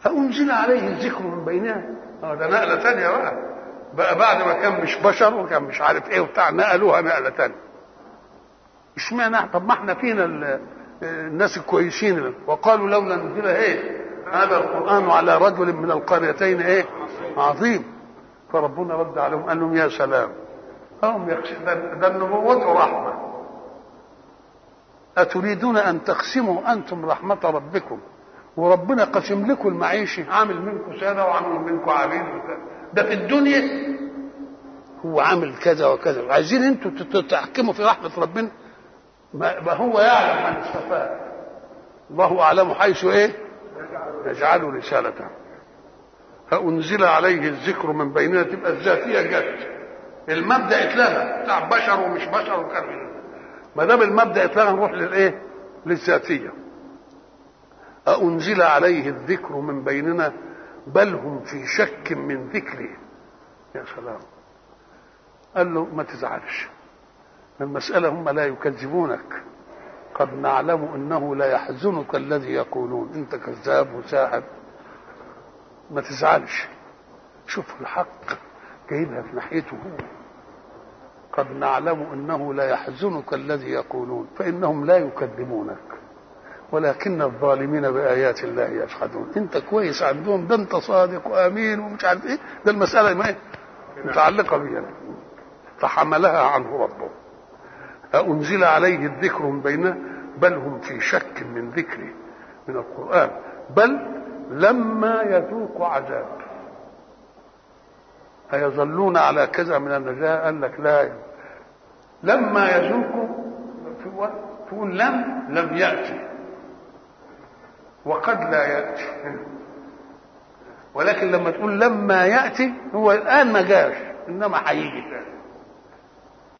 فأنزل عليه الذكر من بيننا اه ده نقلة تانية بقى بقى بعد ما كان مش بشر وكان مش عارف ايه وبتاع نقلوها نقلة تانية اشمعنى طب ما احنا فينا ال- الناس الكويسين وقالوا لولا نزل ايه هذا القرآن على رجل من القريتين ايه عظيم فربنا رد عليهم قال لهم يا سلام هم يخش ده, ده النبوة رحمة أتريدون أن تقسموا أنتم رحمة ربكم وربنا قسم لكم المعيشة عامل منكم سادة وعامل منكم عبيد وكذا. ده في الدنيا هو عامل كذا وكذا عايزين انتوا تت- تحكموا في رحمة ربنا ما ما هو يعلم من استفاد الله أعلم حيث إيه يجعل رسالته فأنزل عليه الذكر من بيننا تبقى الذاتية جت المبدأ اتلغى بتاع بشر ومش بشر وكذا ما دام المبدأ اتلغى نروح للإيه للذاتية أأنزل عليه الذكر من بيننا بل هم في شك من ذكري يا سلام قال له ما تزعلش المسألة هم لا يكذبونك قد نعلم أنه لا يحزنك الذي يقولون أنت كذاب وساحر ما تزعلش شوف الحق جايبها في ناحيته هو قد نعلم أنه لا يحزنك الذي يقولون فإنهم لا يكذبونك ولكن الظالمين بآيات الله يجحدون أنت كويس عندهم ده أنت صادق وأمين ومش عارف إيه ده المسألة ما إيه؟ متعلقة بينا فحملها عنه ربه أنزل عليه الذكر من بيننا بل هم في شك من ذكري من القرآن بل لما يذوقوا عذاب أيظلون على كذا من النجاة قال لك لا لما يذوقوا في وقت تقول لم لم يأتي وقد لا يأتي ولكن لما تقول لما يأتي هو الآن ما جاش إنما هيجي تاني